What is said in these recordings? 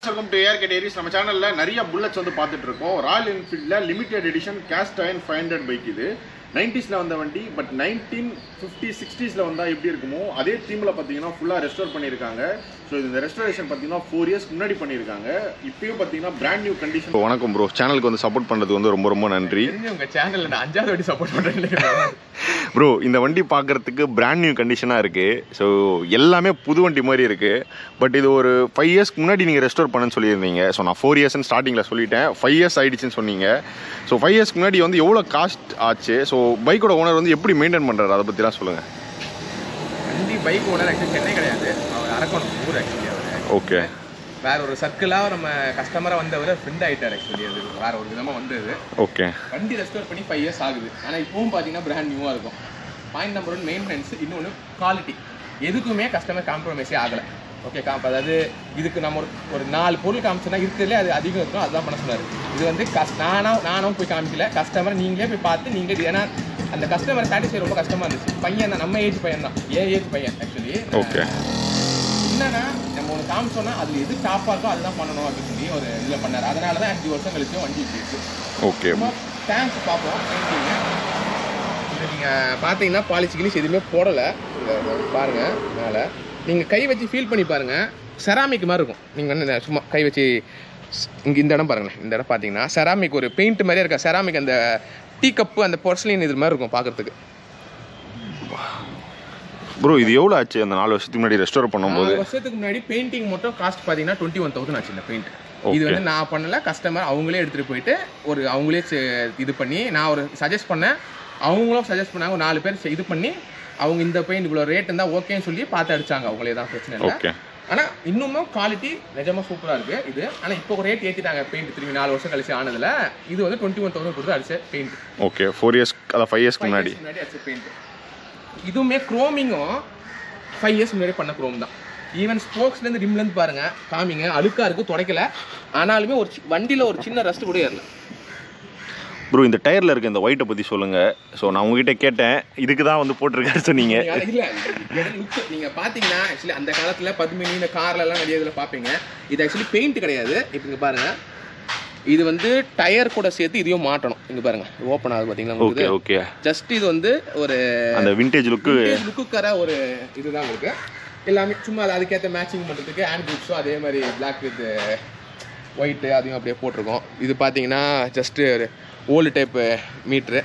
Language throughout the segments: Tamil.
வெல்கம் டு ஏர் கேட்டேரிஸ் நம்ம சேனல்ல நிறைய புல்லட்ஸ் வந்து பார்த்துட்டு இருக்கோம் ராயல் என்ஃபீல்டில் limited edition cast iron five hundred bike இது நைன்டிஸில் வந்த வண்டி பட் நைன்டீன் ஃபிஃப்டி சிக்ஸ்டீஸில் வந்தால் எப்படி இருக்குமோ அதே தீமில் பார்த்தீங்கன்னா ஃபுல்லாக ரெஸ்டோர் பண்ணியிருக்காங்க ஸோ இந்த ரெஸ்டோரேஷன் பார்த்தீங்கன்னா ஃபோர் இயர்ஸ் முன்னாடி பண்ணியிருக்காங்க இப்பயும் பார்த்தீங்கன்னா பிராண்ட் நியூ கண்டிஷன் வணக்கம் ப்ரோ சேனலுக்கு வந்து சப்போர்ட் பண்ணுறது வந்து ரொம்ப ரொம்ப நன்றி தெரிஞ்சு உங்க சேனல்ல நான் அஞ்சாவது வாட்டி சப்போர்ட் பண்றேன் ப்ரோ இந்த வண்டி பார்க்கறதுக்கு பிராண்ட் நியூ கண்டிஷனாக இருக்குது ஸோ எல்லாமே புது வண்டி மாதிரி இருக்குது பட் இது ஒரு ஃபைவ் இயர்ஸ்க்கு முன்னாடி நீங்கள் ரெஸ்டோர் பண்ணுன்னு சொல்லியிருந்தீங்க ஸோ நான் ஃபோர் இயர்ஸ்னு ஸ்டார்டிங்கில் சொல்லிட்டேன் ஃபைவ் இயர்ஸ் ஆயிடுச்சுன்னு சொன்னீங்க ஸோ ஃபைவ் இயர்ஸ்க்கு முன்னாடி வந்து எவ்வளோ காஸ்ட் ஆச்சு ஸோ பைக்கோட ஓனர் வந்து எப்படி மெயின்டைன் பண்ணுறாரு அதை பற்றிலாம் சொல்லுங்கள் வண்டி பைக் ஓனர் ஆக்சுவலி சென்னை கிடையாது அவர் அரக்கணும் ஊர் ஆக்சுவலி அவர் ஓகே வேற ஒரு சர்க்கிளாக நம்ம கஸ்டமராக வந்தவர் ஃப்ரெண்ட் ஆயிட்டார் ஆக்சுவலி அது வேற ஒரு விதமா வந்தது ஓகே வண்டி ரெஸ்டோர் பண்ணி ஃபைவ் இயர்ஸ் ஆகுது ஆனா இப்பவும் பாத்தீங்கன்னா பிராண்ட் நியூவா இருக்கும் பாயிண்ட் நம்பர் ஒன் மெயின்டெனன்ஸ் இன்னொன்று குவாலிட்டி எதுக்குமே கஸ்டமர் காம்ப்ரமைஸே ஆகலை ஓகே காம் அதாவது இதுக்கு நம்ம ஒரு ஒரு நாலு பொருள் காமிச்சோன்னா இருக்கிறதுலே அது அதிகம் இருக்கும் அதுதான் பண்ண சொன்னார் இது வந்து கஸ் நானும் நானும் போய் காமிக்கல கஸ்டமர் நீங்களே போய் பார்த்து நீங்களே ஏன்னா அந்த கஸ்டமர் சாட்டிஸ்ஃபை ரொம்ப கஷ்டமா இருந்துச்சு பையன் தான் நம்ம ஏஜ் பையன் தான் ஏன் ஏஜ் பையன் ஆக்சுவலி ஓகே என்னன்னா நம்ம ஒன்று காமிச்சோன்னா அதுல எது டாப்பாக இருக்கோ அதுதான் பண்ணணும் அப்படின்னு சொல்லி ஒரு இதில் பண்ணார் அதனால தான் அஞ்சு வருஷம் கழிச்சு வண்டி இப்படி இருக்கு ஓகே சும்மா டேங்க்ஸ் பார்ப்போம் பெயிண்டிங்கு இது நீங்கள் பார்த்தீங்கன்னா பாலிஷ் கிலிஷ் எதுவுமே போடலை இங்க பாருங்க மேலே நீங்கள் கை வச்சு ஃபீல் பண்ணி பாருங்க செராமிக் மாதிரி இருக்கும் நீங்கள் வந்து இந்த சும்மா கை வச்சு இங்கே இந்த இடம் பாருங்களேன் இந்த இடம் பார்த்தீங்கன்னா செராமிக் ஒரு பெயிண்ட் மாதிரியே இருக்கா செராமிக் அந்த டீ கப்பு அந்த பொர்ஸ்லின் இது மாதிரி இருக்கும் பார்க்கறதுக்கு ப்ரோ இது எவ்வளோ ஆச்சு அந்த நாலு வருஷத்துக்கு முன்னாடி ரெஸ்டோர் பண்ணும்போது நாலு வருஷத்துக்கு முன்னாடி பெயிண்டிங் மட்டும் காஸ்ட் பார்த்தீங்கன்னா டுவெண்ட்டி ஒன் தௌசண்ட் ஆச்சு இந்த பெயிண்ட் இது வந்து நான் பண்ணல கஸ்டமர் அவங்களே எடுத்துகிட்டு போயிட்டு ஒரு அவங்களே செ- இது பண்ணி நான் ஒரு சஜஸ்ட் பண்ணேன் அவங்களும் சஜஸ்ட் பண்ணாங்க ஒரு நாலு பேர் செ- இது பண்ணி அவங்க இந்த பெயிண்ட் இவ்வளோ ரேட் இருந்தால் ஓகேன்னு சொல்லி பார்த்து அடிச்சாங்க அவங்களே தான் பிரச்சனை இல்லை ஓகே ஆனால் இன்னுமும் குவாலிட்டி நிஜமாக சூப்பராக இருக்குது இது ஆனால் இப்போ ரேட் ஏற்றிட்டாங்க பெயிண்ட் திரும்பி நாலு வருஷம் கழிச்சு ஆனதில் இது வந்து டுவெண்ட்டி ஒன் தௌசண்ட் கொடுத்து அடிச்ச பெயிண்ட் ஓகே ஃபோர் இயர்ஸ் அதான் ஃபைவ் இயர்ஸ்க்கு முன்னாடி முன்னாடி அடிச்ச பெயிண்ட் இதுவுமே குரோமிங்கும் ஃபைவ் இயர்ஸ் முன்னாடி பண்ண குரோம் தான் ஈவன் ஸ்போக்ஸ்லேருந்து ரிம்லேருந்து பாருங்க காமிங்க அழுக்கா இருக்கு துடைக்கல ஆனாலுமே ஒரு சி- வண்டியில ஒரு சின்ன ரஸ்ட் கூட ஏறல ப்ரோ இந்த டயரில் இருக்க இந்த ஒயிட்டை பற்றி சொல்லுங்கள் ஸோ நான் உங்ககிட்ட கேட்டேன் இதுக்கு தான் வந்து போட்டிருக்காரு சொன்னீங்க நீங்க அது இல்ல இது look, நீங்க பாத்தீங்கன்னா ஆக்சுவலி அந்த காலத்துல பத்மினி இந்த கார்ல எல்லாம் நிறைய இதுல பாப்பீங்க இது ஆக்சுவலி பெயிண்ட் கிடையாது இப்போ இங்க பாருங்க இது வந்து டயர் கூட சேர்த்து இதையும் மாட்டணும் இங்க பாருங்க ஓப்பன் ஆகுது பாத்தீங்களா ஓகே உங்களுக்கு ஓகே ஜஸ்ட் இது வந்து ஒரு அந்த விண்டேஜ் லுக்கு லுக்குக்கார ஒரு இதுதான் இருக்கு எல்லாமே சும்மா அது அதுக்கேற்ற மேட்சிங் பண்ணுறதுக்கு ஹேண்ட் குட்ஸும் அதே மாதிரி பிளாக் வித் ஒயிட்டு அதையும் அப்படியே போட்டிருக்கோம் இது பார்த்தீங்கன்னா ஜஸ்ட்டு ஒரு ஓல்டு டைப்பு மீட்ரு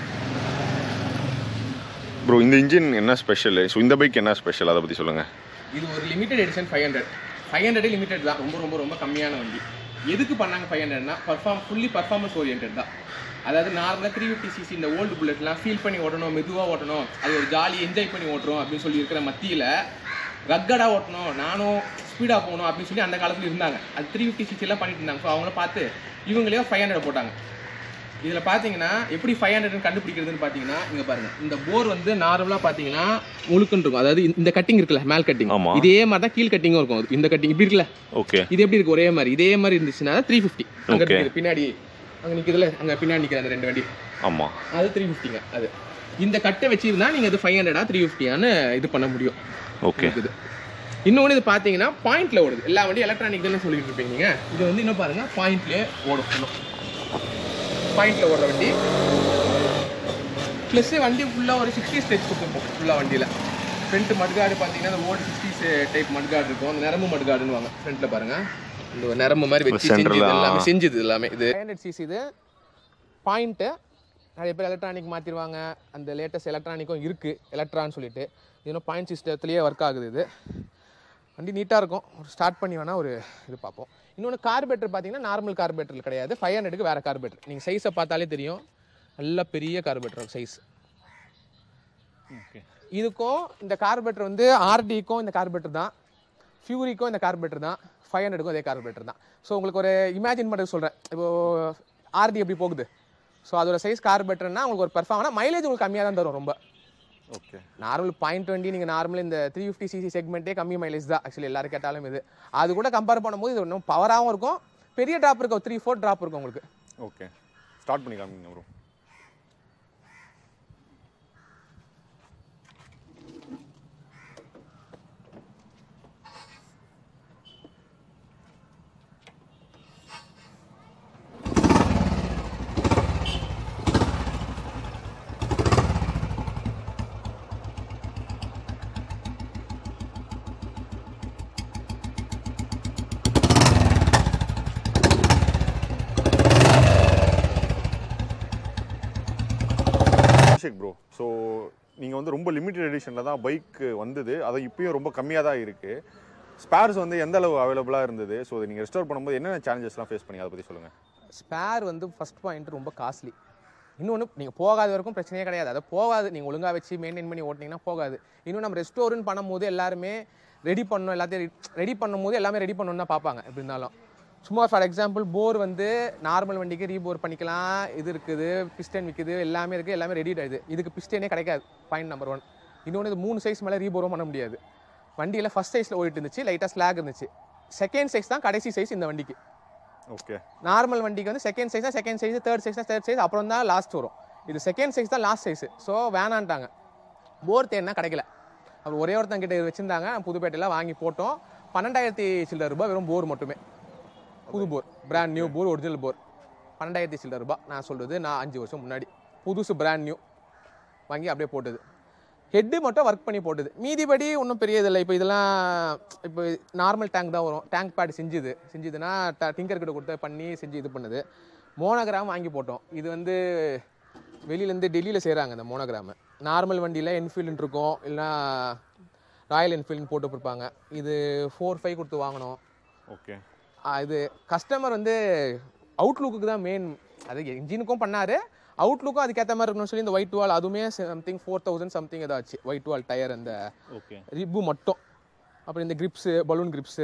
ப்ரோ இந்த இன்ஜின் என்ன ஸ்பெஷல் ஸோ இந்த பைக் என்ன ஸ்பெஷல் அதை பற்றி சொல்லுங்கள் இது ஒரு limited edition five hundred five ஹண்ட்ரடே லிமிடெட் தான் ரொம்ப ரொம்ப ரொம்ப கம்மியான வண்டி எதுக்கு பண்ணாங்க ஃபைவ் ஹண்ட்ரட்னா பர்ஃபார்ம் ஃபுல்லி பர்ஃபார்மன்ஸ் ஓரியன்ட் தான் அதாவது நார்மலாக த்ரீ ஃபிஃப்டி சிசி இந்த ஓல்டு புல்லட்லாம் ஃபீல் பண்ணி ஓட்டணும் மெதுவாக ஓட்டணும் அது ஒரு ஜாலி என்ஜாய் பண்ணி ஓட்டுறோம் அப்படின்னு சொல்லி இருக்கிற மத்தியில் ரக்கடாக ஓட்டணும் நானும் ஸ்பீடாக போகணும் அப்படின்னு சொல்லி அந்த காலத்தில் இருந்தாங்க அது த்ரீ ஃபிஃப்டி சிசிலாம் பண்ணிட்டு இருந்தாங்க ஸோ அவங்கள பார்த்து இவங்களே ஃபைவ் ஹண்ட்ரட் போட்டாங்க இதில் பார்த்தீங்கன்னா எப்படி ஃபைவ் ஹண்ட்ரட் கண்டுபிடிக்கிறதுன்னு பார்த்தீங்கன்னா இங்கே பாருங்க இந்த போர் வந்து நார்மலாக பார்த்தீங்கன்னா முழுக்குன்னு இருக்கும் அதாவது இந்த கட்டிங் இருக்குல்ல மேல் கட்டிங் ஆமா. இதே மாதிரி தான் கீழ் கட்டிங்கும் இருக்கும் அது. இந்த கட்டிங் இப்படி இருக்குல்ல ஓகே இது எப்படி இருக்கு ஒரே மாதிரி இதே மாதிரி இருந்துச்சுன்னா த்ரீ ஃபிஃப்டி அங்கே Okay. இருக்குது பின்னாடி அங்கே நிற்கிறதுல அங்கே பின்னாடி நிற்கிற அந்த ரெண்டு வண்டி ஆமாம் அது த்ரீ ஃபிஃப்டிங்க அது இந்த கட்டை வச்சிருந்தா நீங்கள் அது ஃபைவ் ஹண்ட்ரடா த்ரீ ஃபிஃப்டியான்னு இது பண்ண முடியும் ஓகே இருக்குது இன்னொன்று இது பார்த்தீங்கன்னா பாயிண்ட்ல ஓடுது எல்லா வண்டியும் எலக்ட்ரானிக் தானே சொல்லிட்டு இருப்பீங்க நீங்க இது வந்து இன்னும் பாருங்க பாயிண்ட்லேயே ஓடும் இன்னும் பாயிண்ட்ல ஓடுற வண்டி ப்ளஸ் வண்டி ஃபுல்லாக ஒரு சிக்ஸ்டி ஸ்டெச் கொடுத்துருப்போம் ஃபுல்லாக வண்டியில் ஃப்ரண்ட் மட்கார்டு பார்த்தீங்கன்னா அந்த ஓல்டு சிக்ஸ்டிஸ் டைப் மட்கார்டு இருக்கும் அந்த நரம்பு மட்கார்டுன்னு வாங்க ஃப்ரண்ட்டில் பாருங்க இந்த ஒரு நரம்பு மாதிரி வச்சு Central செஞ்சது ஆ. எல்லாமே செஞ்சது எல்லாமே இது ஃபைவ் ஹண்ட்ரட் சிசி இது பாயிண்ட்டு நிறைய பேர் எலக்ட்ரானிக் மாற்றிடுவாங்க அந்த லேட்டஸ்ட் எலக்ட்ரானிக்கும் இருக்குது எலக்ட்ரான்னு சொல்லிட்டு இன்னும் பாயிண்ட் சிஸ்டத்துலேயே ஒர்க் ஆகுது இது வண்டி நீட்டாக இருக்கும் ஒரு ஸ்டார்ட் பண்ணி வேணால் ஒரு இது பார்ப்போம் இன்னொன்று கார்பேட்டர் பார்த்தீங்கன்னா நார்மல் கார்பேட்டர் கிடையாது ஃபைவ் ஹண்ட்ரடுக்கு வேறு கார்பேட்டர் நீங்கள் சைஸை பார்த்தாலே தெரியும் நல்ல பெரிய கார்பேட்டர் சைஸ் இதுக்கும் இந்த கார்பேட்டர் வந்து ஆர்டிக்கும் இந்த கார்பேட்டர் தான் ஃபியூரிக்கும் இந்த கார்பேட்டர் தான் ஃபைவ் ஹண்ட்ரடுக்கும் அதே கார்பேட்டர் தான் ஸோ உங்களுக்கு ஒரு இமேஜின் பண்ண சொல்கிறேன் இப்போ ஆர்டி எப்படி போகுது ஸோ அதோட சைஸ் கார்பேட்டர்னா உங்களுக்கு ஒரு பெர்ஃபார்ம்னா மைலேஜ் உங்களுக்கு கம்மியாக தான் தரும் ரொம்ப ஓகே நார்மல் பாயிண்ட் டுவெண்ட்டி நீங்கள் நார்மல் இந்த த்ரீ ஃபிஃப்டி சிசி செக்மெண்ட்டே கம்மி மைலேஜ் தான் ஆக்சுவலி எல்லாரும் கேட்டாலும் இது அது கூட கம்பேர் பண்ணும்போது இது இன்னும் பவராகவும் இருக்கும் பெரிய ட்ராப் இருக்கும் த்ரீ ஃபோர் ட்ராப் இருக்கும் உங்களுக்கு ஓகே ஸ்டார்ட் பண்ணி காமிங்க ப்ரோ அபிஷேக் ப்ரோ ஸோ நீங்கள் வந்து ரொம்ப லிமிட்டட் எடிஷனில் தான் பைக் வந்தது அது இப்பயும் ரொம்ப கம்மியாக தான் இருக்குது ஸ்பேர்ஸ் வந்து எந்த அளவு அவைலபிளாக இருந்தது ஸோ நீங்கள் ரெஸ்டோர் பண்ணும்போது என்னென்ன சேலஞ்சஸ்லாம் ஃபேஸ் பண்ணி அதை பற்றி சொல்லுங்கள் ஸ்பேர் வந்து ஃபர்ஸ்ட் பாயிண்ட் ரொம்ப காஸ்ட்லி இன்னொன்று நீங்கள் போகாத வரைக்கும் பிரச்சனையே கிடையாது அதை போகாது நீங்கள் ஒழுங்காக வச்சு மெயின்டைன் பண்ணி ஓட்டினீங்கன்னா போகாது இன்னும் நம்ம ரெஸ்டோரண்ட் பண்ணும்போது எல்லாருமே ரெடி பண்ணணும் எல்லாத்தையும் ரெடி பண்ணும்போது எல்லாமே ரெடி பண்ணணும்னு தான் பார்ப்பாங்க எப்படி இருந்தாலும் சும்மா ஃபார் எக்ஸாம்பிள் போர் வந்து நார்மல் வண்டிக்கு ரீபோர் பண்ணிக்கலாம் இது இருக்குது பிஸ்டன் விற்குது எல்லாமே இருக்குது எல்லாமே ரெடி ஆகுது இதுக்கு பிஸ்டனே கிடைக்காது பாயிண்ட் நம்பர் ஒன் இன்னொன்று இது மூணு சைஸ் மேலே ரீபோரும் பண்ண முடியாது வண்டியில் ஃபஸ்ட் சைஸில் ஓடிட்டு இருந்துச்சு லைட்டாக ஸ்லாக் இருந்துச்சு செகண்ட் சைஸ் தான் கடைசி சைஸ் இந்த வண்டிக்கு ஓகே நார்மல் வண்டிக்கு வந்து second size second size third size third size அப்புறம் தான் லாஸ்ட் வரும் இது செகண்ட் சைஸ் தான் லாஸ்ட் சைஸ் ஸோ வேணான்ட்டாங்க போர் தேடினா கிடைக்கல அப்புறம் ஒரே ஒருத்தன் கிட்ட வச்சிருந்தாங்க புதுப்பேட்டையில் வாங்கி போட்டோம் பன்னெண்டாயிரத்தி சில்லற ரூபாய் வெறும் போர் மட்டுமே புது bore brand new bore original bore பன்னெண்டாயிரத்தி சில்லற ரூபாய் நான் சொல்கிறது நான் அஞ்சு வருஷம் முன்னாடி புதுசு பிராண்ட் நியூ வாங்கி அப்படியே போட்டது ஹெட்டு மட்டும் ஒர்க் பண்ணி போட்டது மீதிபடி ஒன்றும் பெரிய இதில்லை இப்போ இதெல்லாம் இப்போ நார்மல் டேங்க் தான் வரும் டேங்க் பேட் செஞ்சுது செஞ்சுதுன்னா டிங்கர் கிட்ட கொடுத்து பண்ணி செஞ்சு இது பண்ணுது மோனோகிராம் வாங்கி போட்டோம் இது வந்து வெளியிலேருந்து டெல்லியில் செய்கிறாங்க இந்த மோனோகிராமு நார்மல் வண்டியில் என்ஃபீல்டு இருக்கும் இல்லைனா ராயல் என்ஃபீல்டுன்னு போட்டு கொடுப்பாங்க இது ஃபோர் ஃபைவ் கொடுத்து வாங்கினோம் ஓகே ஆ, இது கஸ்டமர் வந்து அவுட்லுக்கு தான் மெயின் அது இன்ஜினுக்கும் பண்ணாரு அவுட்லுக்கும் அதுக்கேற்ற மாதிரி இருக்கணும்னு சொல்லி இந்த ஒயிட் வால் அதுவுமே சம்திங் ஃபோர் தௌசண்ட் சம்திங் ஏதாச்சு ஒயிட் வால் டயர் அந்த ஓகே ரிப்பு மட்டும் அப்புறம் இந்த கிரிப்ஸு பலூன் கிரிப்ஸு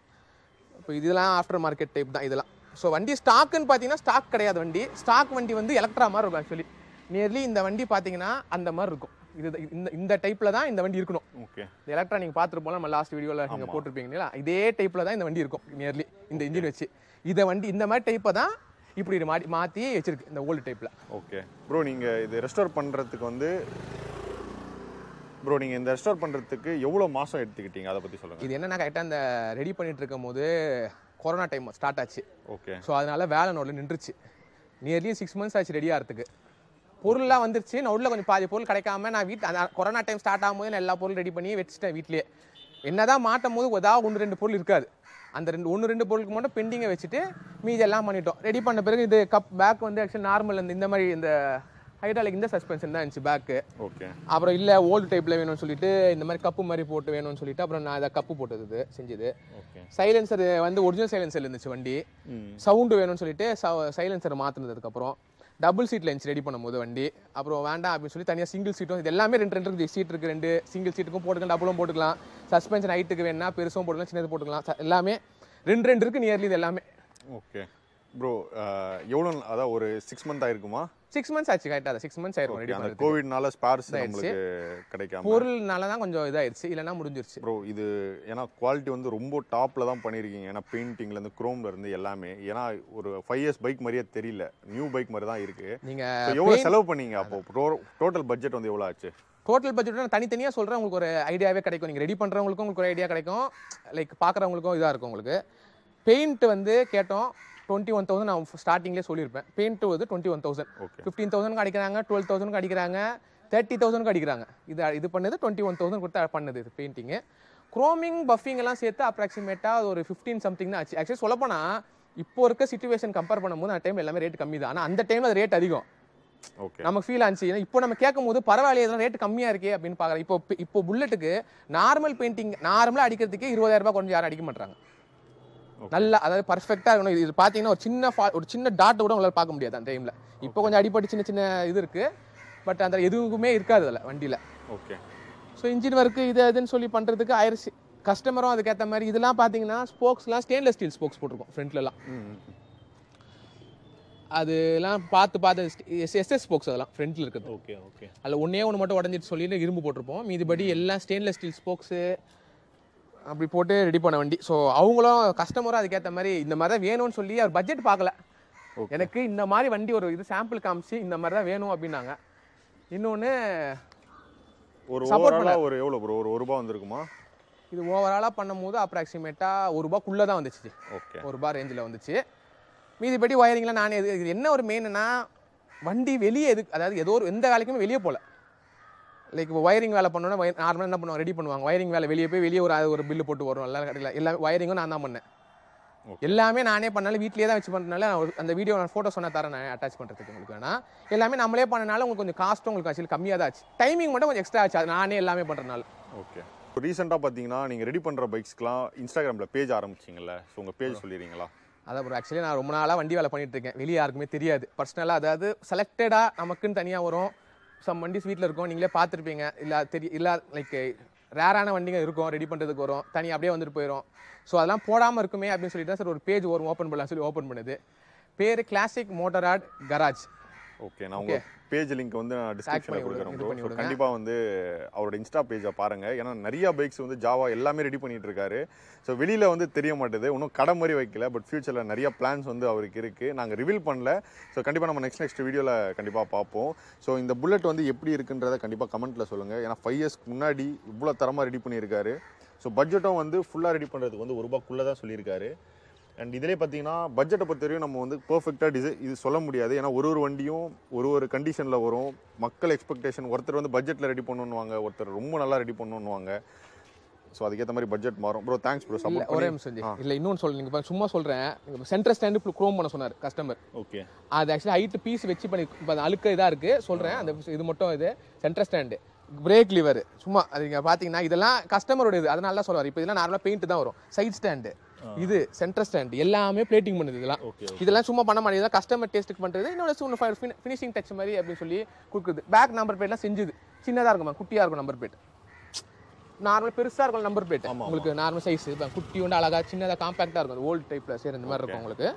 இப்போ இதெல்லாம் ஆஃப்டர் மார்க்கெட் டைப் தான் இதெல்லாம் ஸோ வண்டி ஸ்டாக்குன்னு பார்த்தீங்கன்னா ஸ்டாக் கிடையாது வண்டி ஸ்டாக் வண்டி வந்து எலக்ட்ரா மாதிரி இருக்கும் ஆக்சுவலி நியர்லி இந்த வண்டி பார்த்தீங்கன்னா அந்த மாதிரி இருக்கும் இது இந்த இந்த டைப்பில் தான் இந்த வண்டி இருக்கணும் ஓகே இந்த எலக்ட்ரா நீங்கள் பார்த்துருப்போம் நம்ம லாஸ்ட் வீடியோவில் நீங்கள் போட்டிருப்பீங்க இல்லையா இதே டைப்பில் தான் இந்த வண்டி இருக்கும் நியர்லி இந்த இன்ஜின் வச்சு இதை வண்டி இந்த மாதிரி டைப்பை தான் இப்படி இது மாட்டி மாற்றி வச்சிருக்கு இந்த ஓல்டு டைப்பில் ஓகே ப்ரோ நீங்கள் இது ரெஸ்டோர் பண்ணுறதுக்கு வந்து ப்ரோ நீங்கள் இந்த ரெஸ்டோர் பண்ணுறதுக்கு எவ்வளோ மாதம் எடுத்துக்கிட்டீங்க அதை பற்றி சொல்லுங்கள் இது என்னன்னா கரெக்டாக இந்த ரெடி பண்ணிட்டு இருக்கும் போது கொரோனா டைம் ஸ்டார்ட் ஆச்சு ஓகே ஸோ அதனால வேலை நோடில் நின்றுச்சு நியர்லி சிக்ஸ் மந்த்ஸ் ஆச்சு ரெடி ஆகிறதுக்கு பொருள்லாம் வந்துருச்சு நோடில் கொஞ்சம் பாதி பொருள் கிடைக்காம நான் வீட்டு அந்த கொரோனா டைம் ஸ்டார்ட் ஆகும்போது நான் எல்லா பொருளும் ரெடி பண்ணி வச்சுட்டேன் வீட்லயே என்னதான் மாட்டும் போது ஏதாவது ஒன்று ரெண்டு பொருள் இருக்காது அந்த ரெண்டு ஒன்று ரெண்டு பொருளுக்கு மட்டும் பெண்டிங்கை வச்சுட்டு மீதி எல்லாம் பண்ணிட்டோம் ரெடி பண்ண பிறகு இது கப் பேக் வந்து ஆக்சுவலி நார்மல் இந்த இந்த மாதிரி இந்த ஹைட்ராலிக் இந்த சஸ்பென்ஷன் தான் இருந்துச்சு பேக்கு ஓகே அப்புறம் இல்லை ஓல்டு டைப்பில் வேணும்னு சொல்லிட்டு இந்த மாதிரி கப்பு மாதிரி போட்டு வேணும்னு சொல்லிட்டு அப்புறம் நான் இதை கப்பு போட்டது இது செஞ்சது ஓகே சைலன்சர் வந்து ஒரிஜினல் சைலன்சர் இருந்துச்சு வண்டி ம் சவுண்டு வேணும்னு சொல்லிட்டு சைலன்சர் மாற்றினதுக்கப்புறம் டபுள் சீட்டில் இருந்துச்சு ரெடி பண்ணும்போது வண்டி அப்புறம் வேண்டாம் அப்படின்னு சொல்லி தனியாக சிங்கிள் சீட்டும் இது எல்லாமே ரெண்டு ரெண்டு இருக்குது சீட் இருக்குது ரெண்டு சிங்கிள் சீட்டுக்கும் போட்டுக்கலாம் டபுளும் போட்டுக்கலாம் சஸ்பென்ஷன் ஹைட்டுக்கு வேணா பெருசும் போட்டுக்கலாம் சின்னது போட்டுக்கலாம் ச- எல்லாமே ரெண்டு ரெண்டு இருக்குது நியர்லி இது எல்லாமே ஓகே ப்ரோ எவ்வளோ அதான் ஒரு சிக்ஸ் மந்த் ஆயிருக்குமா சிக்ஸ் மந்த்ஸ் ஆச்சு கரெக்டாக சிக்ஸ் மந்த்ஸ் ஆயிருக்கும் ரெடி அந்த பண்ணுறது கோவிட்னால ஸ்பேர்ஸ் இதாயிருச்சு. நம்மளுக்கு கிடைக்காம பொருள்னால தான் கொஞ்சம் இதாயிருச்சு இல்லைன்னா முடிஞ்சிருச்சு ப்ரோ இது ஏன்னா குவாலிட்டி வந்து ரொம்ப டாப்ல தான் பண்ணியிருக்கீங்க ஏன்னா பெயிண்டிங்லேருந்து குரோம்ல இருந்து எல்லாமே ஏன்னா ஒரு ஃபைவ் இயர்ஸ் பைக் மாதிரியே தெரியல நியூ பைக் மாதிரி தான் இருக்கு So, நீங்கள் எவ்வளோ செலவு பண்ணீங்க அப்போ டோட்டல் பட்ஜெட் வந்து எவ்வளோ ஆச்சு டோட்டல் பட்ஜெட் நான் தனித்தனியாக சொல்கிறேன் உங்களுக்கு ஒரு ஐடியாவே கிடைக்கும் நீங்கள் ரெடி பண்ணுறவங்களுக்கும் உங்களுக்கு ஒரு ஐடியா கிடைக்கும் லைக் பார்க்குறவங்களுக்கும் இதாக இருக்கும் உங்களுக்கு பெயிண்ட் வந்து கேட்டோம் டுவெண்ட்டி ஒன் தௌசண்ட் நான் ஸ்டார்டிங்லேயே சொல்லியிருப்பேன் பெயிண்ட் வந்து twenty one thousand okay fifteen thousand அடிக்கிறாங்க டுவெல் தௌசண்ட் அடிக்கிறாங்க தேர்ட்டி தௌசண்ட் அடிக்கிறாங்க இது இது பண்ணது டுவெண்ட்டி ஒன் தௌசண்ட் கொடுத்து பண்ணது இது பெயிண்டிங்கு குரோமிங் பஃபிங் எல்லாம் சேர்த்து அப்ராக்சிமேட்டாக ஒரு ஃபிஃப்டீன் சம்திங் தான் ஆச்சு ஆக்சுவலி சொல்லப்போனால் இப்போ இருக்க சுச்சுவேஷன் கம்பேர் பண்ணும்போது அந்த டைம் எல்லாமே ரேட் கம்மி தான் ஆனால் அந்த டைம் அது ரேட் அதிகம் ஓகே நமக்கு ஃபீல் ஆச்சு ஏன்னா இப்போ நம்ம கேட்கும் போது பரவாயில்லையே இதெல்லாம் ரேட் கம்மியா இருக்கே அப்படின்னு பார்க்குறேன் இப்போ இப்போ புல்லட்டுக்கு நார்மல் பெயிண்டிங் நார்மலாக அடிக்கிறதுக்கே இருபதாயிரம் ரூபாய் கொஞ்சம் யாரும் அடிக்க மாட்டாங்க Okay. நல்லா அதாவது பர்ஃபெக்டாக இருக்கணும் இது பார்த்தீங்கன்னா ஒரு சின்ன fa- ஒரு சின்ன டாட் கூட உங்களால் பார்க்க முடியாது அந்த டைமில் இப்போ கொஞ்சம் அடிப்பட்டு சின்ன சின்ன இது இருக்கு பட் அந்த எதுவுமே இருக்காது அதில் வண்டியில் ஓகே ஸோ இன்ஜின் ஒர்க்கு இது அதுன்னு சொல்லி பண்ணுறதுக்கு ஆயிடுச்சு கஸ்டமரும் அதுக்கேற்ற மாதிரி இதெல்லாம் பார்த்தீங்கன்னா ஸ்போக்ஸ்லாம் ஸ்டெயின்லெஸ் ஸ்டீல் ஸ்போக்ஸ் போட்டிருக்கோம் ஃப்ரண்ட்லலாம் ம் அதெல்லாம் பார்த்து பார்த்து எஸ்எஸ் ஸ்போக்ஸ் அதெல்லாம் ஃப்ரண்ட்டில் இருக்குது ஓகே ஓகே அதில் ஒன்றே ஒன்று மட்டும் உடஞ்சிட்டு சொல்லிட்டு இரும்பு போட்டிருப்போம் மீதிபடி எல்லாம் ஸ்டெயின்லெஸ் ஸ்டீல் ஸ்போக்ஸு அப்படி போட்டு ரெடி பண்ண வண்டி ஸோ அவங்களும் கஸ்டமரும் அதுக்கேற்ற மாதிரி இந்த மாதிரி தான் வேணும்னு சொல்லி அவர் பட்ஜெட் பார்க்கல Okay. எனக்கு இந்த மாதிரி வண்டி ஒரு இது சாம்பிள் காமிச்சு இந்த மாதிரி தான் வேணும் அப்படின்னாங்க இன்னொன்று ஒரு Support ஓவராலாக ஒரு எவ்வளோ ப்ரோ ஒரு ஒரு ரூபா வந்திருக்குமா இது ஓவராலாக பண்ணும்போது அப்ராக்சிமேட்டாக ஒரு ரூபாக்குள்ளே தான் வந்துச்சு ஓகே ஒரு ரூபா ரேஞ்சில் வந்துச்சு மீதிபடி ஒயரிங்லாம் நானே இது இது என்ன ஒரு மெயின்னா வண்டி வெளியே எது அதாவது ஏதோ ஒரு எந்த வேலைக்குமே வெளியே போகல லைக் இப்போ ஒயரிங் வேலை பண்ணோன்னா நார்மலாக என்ன பண்ணுவாங்க ரெடி பண்ணுவாங்க ஒயரிங் வேலை வெளியே போய் வெளியே ஒரு அது ஒரு பில்லு போட்டு வரும் எல்லா கடையில் எல்லாமே ஒயரிங்கும் நான் தான் பண்ணேன் எல்லாமே நானே பண்ணாலும் வீட்லயே தான் வச்சு பண்ணுறதுனால நான் ஒரு- அந்த வீடியோ நான் ஃபோட்டோ சொன்ன தரேன் நான் அட்டாச் பண்ணுறதுக்கு உங்களுக்கு வேணா எல்லாமே நம்மளே பண்ணனால உங்களுக்கு கொஞ்சம் காஸ்ட்டும் உங்களுக்கு ஆக்சுவலி கம்மியாக தான் ஆச்சு டைமிங் மட்டும் கொஞ்சம் எக்ஸ்ட்ரா ஆச்சு அது நானே எல்லாமே பண்ணுறதுனால ஓகே ரீசெண்டாக பார்த்தீங்கன்னா நீங்கள் ரெடி பண்ணுற பைக்ஸ்க்குலாம் இன்ஸ்டாகிராமில் பேஜ் ஆரம்பிச்சிங்கல்ல ஸோ உங்கள் பேஜ் சொல்லிடுறீங்களா அதான் ப்ரோ ஆக்சுவலி நான் ரொம்ப நாளாக வண்டி வேலை பண்ணிட்டு இருக்கேன் வெளியே யாருக்குமே தெரியாது பர்சனலாக அதாவது செலக்டடாக நமக்குன்னு தனியாக வரும் சம் வண்டிஸ் வீட்டில் இருக்கும் நீங்களே பார்த்துருப்பீங்க இல்லை தெரிய இல்லை லைக் ரேரான வண்டிங்க இருக்கும் ரெடி பண்ணுறதுக்கு வரும் தனி அப்படியே வந்துட்டு போயிடும் ஸோ அதெல்லாம் போடாமல் இருக்குமே அப்படின்னு சொல்லிட்டு தான் சார் ஒரு பேஜ் வரும் ஓப்பன் பண்ணலாம் சொல்லி ஓப்பன் பண்ணுது பேர் கிளாசிக் மோட்டராட் கராஜ் ஓகே நான் உங்கள் பேஜ் லிங்க் வந்து நான் டிஸ்கிரிப்ஷனில் பண்ணி கொடுக்குறேன் விடுங்க, ப்ரோ இது பண்ணி ஸோ விடுங்க. கண்டிப்பாக வந்து அவரோட இன்ஸ்டா பேஜை பாருங்கள் ஏன்னா நிறைய பைக்ஸ் வந்து ஜாவா எல்லாமே ரெடி பண்ணிட்டு இருக்காரு ஸோ வெளியில் வந்து தெரிய மாட்டுது இன்னும் கடை மாதிரி வைக்கல பட் ஃபியூச்சரில் நிறைய பிளான்ஸ் வந்து அவருக்கு இருக்குது நாங்கள் ரிவீல் பண்ணல ஸோ கண்டிப்பாக நம்ம நெக்ஸ்ட் நெக்ஸ்ட் வீடியோவில் கண்டிப்பாக பார்ப்போம் ஸோ இந்த புல்லட் வந்து எப்படி இருக்குன்றத கண்டிப்பாக கமெண்ட்டில் சொல்லுங்கள் ஏன்னா ஃபைவ் இயர்ஸ்க்கு முன்னாடி இவ்வளோ தரமாக ரெடி பண்ணியிருக்காரு ஸோ பட்ஜெட்டும் வந்து ஃபுல்லாக ரெடி பண்ணுறதுக்கு வந்து ஒரு ரூபாக்குள்ளே தான் சொல்லியிருக்காரு அண்ட் இதிலே பார்த்தீங்கன்னா பட்ஜெட்டை பொறுத்தவரையும் நம்ம வந்து பர்ஃபெக்டாக டிசை இது சொல்ல முடியாது ஏன்னா ஒரு ஒரு வண்டியும் ஒரு ஒரு கண்டிஷனில் வரும் மக்கள் எக்ஸ்பெக்டேஷன் ஒருத்தர் வந்து பட்ஜெட்டில் ரெடி பண்ணுவாங்க ஒருத்தர் ரொம்ப நல்லா ரெடி பண்ணுவாங்க ஸோ அதுக்கேற்ற மாதிரி பட்ஜெட் மாறும் ப்ரோ தேங்க்ஸ் ப்ரோ இல்லை சப்போர்ட் ஒரே பண்ணி நிமிஷம் ஜி. இல்லை இன்னொன்று சொல்ல நீங்கள் சும்மா சொல்கிறேன் நீங்கள் சென்டர் ஸ்டாண்டு க்ரோம் பண்ண சொன்னார் கஸ்டமர் ஓகே அது ஆக்சுவலி ஹைட்டு பீஸ் வச்சு பண்ணி இப்போ அது அழுக்க இதாக இருக்குது சொல்கிறேன் அந்த இது மட்டும் இது சென்டர் ஸ்டாண்டு பிரேக் லிவர் சும்மா அது நீங்கள் பார்த்தீங்கன்னா இதெல்லாம் கஸ்டமரோட இது அதனால தான் சொல்லுவார் இப்போ இதெல்லாம் நார்மலாக பெயிண்ட் தான் வரும் சைட் ஸ்டாண்டு இது சென்டர் ஸ்டாண்டு எல்லாமே பிளேட்டிங் பண்ணுது இதெல்லாம் ஓகே இதெல்லாம் சும்மா பண்ண மாட்டேங்குது கஸ்டமர் டேஸ்ட்டுக்கு பண்ணுறது இன்னொரு ஃபினிஷிங் டச் மாதிரி அப்படின்னு சொல்லி கொடுக்குது பேக் நம்பர் பிளேட்லாம் செஞ்சுது சின்னதாக இருக்குமா குட்டியாக இருக்கும் நம்பர் பிளேட் நார்மல் பெருசாக இருக்கும் நம்பர் பிளேட் ஆமா, உங்களுக்கு நார்மல் சைஸ் குட்டி உண்டு அழகா சின்னதாக காம்பாக்டாக இருக்கும் ஓல்டு டைப்பில் சரி இந்த மாதிரி இருக்கும் உங்களுக்கு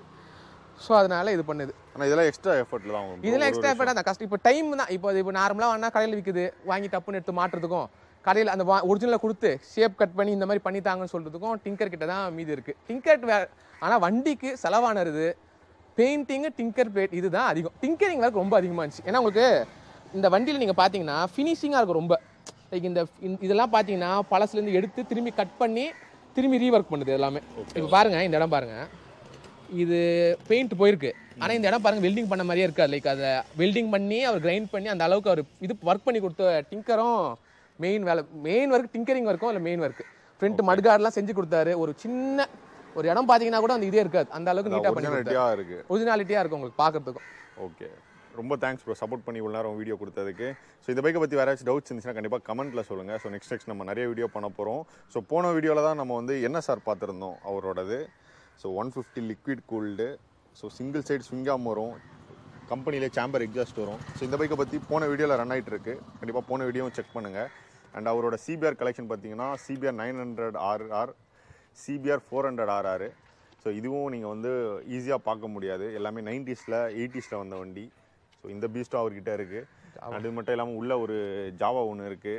ஸோ அதனால இது பண்ணுது ஆனால் இதெல்லாம் எக்ஸ்ட்ரா எஃபர்ட்டில் தான் வரும் இதெல்லாம் எக்ஸ்ட்ரா எஃபர்ட் அந்த கஷ்டம் இப்போ டைம் தான் இப்போ இப்போ நார்மலாக வேணா கடையில் விற்குது வாங்கி டப்புன்னு எடுத்து மாட்டுறதுக்கும் கடையில் அந்த ஒரிஜினலை கொடுத்து ஷேப் கட் பண்ணி இந்த மாதிரி பண்ணித்தாங்கன்னு சொல்கிறதுக்கும் டிங்கர் கிட்ட தான் மீதி இருக்குது டிங்கர் வே ஆனால் வண்டிக்கு செலவானது பெயிண்டிங்கு டிங்கர் பிளேட் இதுதான் அதிகம் டிங்கரிங் வேறு ரொம்ப அதிகமாக இருந்துச்சு ஏன்னா உங்களுக்கு இந்த வண்டியில் நீங்கள் பார்த்தீங்கன்னா ஃபினிஷிங்காக இருக்கும் ரொம்ப லைக் இந்த இந்த- இதெல்லாம் பார்த்தீங்கன்னா பழசுலேருந்து எடுத்து திரும்பி கட் பண்ணி திரும்பி ரீஒர்க் பண்ணுது எல்லாமே இப்போ பாருங்கள் இந்த இடம் பாருங்கள் இது பெயிண்ட் போயிருக்கு ஆனால் இந்த இடம் பாருங்க வெல்டிங் பண்ண மாதிரியே இருக்காது லைக் அதை வெல்டிங் பண்ணி அவர் கிரைண்ட் பண்ணி அந்த அளவுக்கு அவர் இது ஒர்க் பண்ணி கொடுத்த டிங்கரும் மெயின் வேலை மெயின் ஒர்க் டிங்கரிங் ஒர்க்கும் இல்லை மெயின் ஒர்க் ஃப்ரண்ட் மட்கார்ட்லாம் செஞ்சு கொடுத்தாரு ஒரு சின்ன ஒரு இடம் பார்த்தீங்கன்னா கூட அந்த இதே இருக்காது அந்த அளவுக்கு நீட்டாக பண்ணி கொடுத்தாரு ஒரிஜினாலிட்டியாக இருக்குது ஒரிஜினாலிட்டியாக இருக்கும் உங்களுக்கு பார்க்கறதுக்கும் ஓகே ரொம்ப தேங்க்ஸ் ப்ரோ சப்போர்ட் பண்ணி இவ்வளோ நேரம் வீடியோ கொடுத்ததுக்கு ஸோ இந்த பைக்கை பற்றி வேறு ஏதாச்சும் டவுட்ஸ் இருந்துச்சுன்னா கண்டிப்பாக கமெண்ட்டில் சொல்லுங்கள் ஸோ நெக்ஸ்ட் நெக்ஸ்ட் நம்ம நிறைய வீடியோ பண்ண போகிறோம் ஸோ போன வீடியோவில் தான் நம்ம வந்து என்ன சார் பார்த்துருந்தோம் அவரோடது so one fifty liquid cooled so single side swingarm வரும் கம்பெனிலே சேம்பர் எக்ஸாஸ்ட் வரும் ஸோ இந்த பைக்கை பற்றி போன வீடியோவில் ரன் ஆகிட்டு இருக்கு கண்டிப்பாக போன வீடியோவும் செக் பண்ணுங்கள் அண்ட் அவரோட சிபிஆர் கலெக்ஷன் பார்த்தீங்கன்னா CBR nine hundred RR CBR four hundred RR so இதுவும் நீங்கள் வந்து ஈஸியாக பார்க்க முடியாது எல்லாமே நைன்டிஸில் எயிட்டிஸில் வந்த வண்டி ஸோ இந்த பீஸ்ட்டும் அவர்கிட்ட இருக்குது அது மட்டும் இல்லாமல் உள்ள ஒரு ஜாவா ஒன்று இருக்குது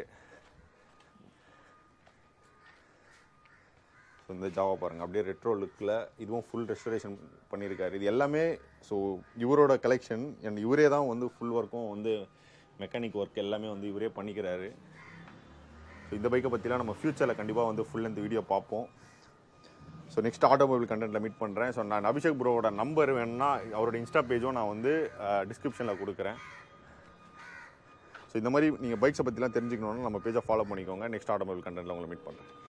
ஸோ இந்த ஜாவா பாருங்கள் அப்படியே ரெட்ரோ லுக்கில் இதுவும் ஃபுல் ரெஸ்டரேஷன் பண்ணியிருக்காரு இது எல்லாமே ஸோ இவரோட கலெக்ஷன் அண்ட் இவரே தான் வந்து ஃபுல் ஒர்க்கும் வந்து மெக்கானிக் ஒர்க் எல்லாமே வந்து இவரே பண்ணிக்கிறாரு ஸோ இந்த பைக்கை பற்றிலாம் நம்ம ஃப்யூச்சரில் கண்டிப்பாக வந்து ஃபுல் இந்த வீடியோ பார்ப்போம் ஸோ நெக்ஸ்ட் ஆட்டோமொபைல் கண்டென்ட்டில் மீட் பண்ணுறேன் ஸோ நான் அபிஷேக் ப்ரோவோட நம்பர் வேணும்னா அவரோட இன்ஸ்டா பேஜும் நான் வந்து டிஸ்கிரிப்ஷனில் கொடுக்குறேன் ஸோ இந்த மாதிரி நீங்கள் பைக்ஸை பற்றிலாம் தெரிஞ்சுக்கணும்னா நம்ம பேஜை ஃபாலோ பண்ணிக்கோங்க நெக்ஸ்ட் ஆட்டோமொபைல் கண்டென்ட்டில் உங்களை மீட் பண்ணுறேன்